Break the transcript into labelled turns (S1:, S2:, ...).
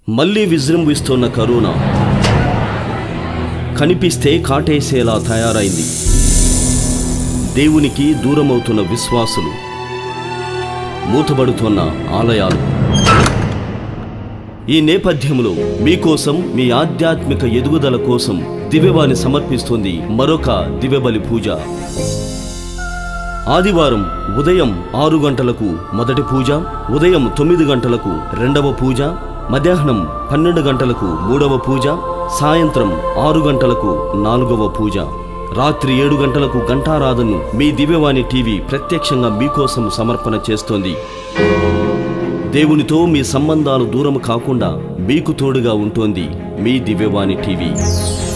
S1: మళ్ళీ విజృంభిస్తున్న కరోనా కనిపిస్తే కాటేసేలా తయారైంది దేవునికి దూరమవుతున్న విశ్వాసులు మూతబడుతున్న ఆలయాలు ఈ నేపథ్యంలో మీకోసం మీ ఆధ్యాత్మిక ఎదుగుదల కోసం దివ్యవాణి సమర్పిస్తుంది మరొక దివ్యబలి పూజ ఆదివారం ఉదయం ఆరు గంటలకు మొదటి పూజ ఉదయం తొమ్మిది గంటలకు రెండవ పూజ మధ్యాహ్నం పన్నెండు గంటలకు మూడవ పూజ సాయంత్రం ఆరు గంటలకు నాలుగవ పూజ రాత్రి ఏడు గంటలకు గంటారాధను మీ దివ్యవాణి టీవీ ప్రత్యక్షంగా మీకోసం సమర్పణ చేస్తోంది దేవునితో మీ సంబంధాలు దూరం కాకుండా మీకు తోడుగా ఉంటోంది మీ దివ్యవాణి టీవీ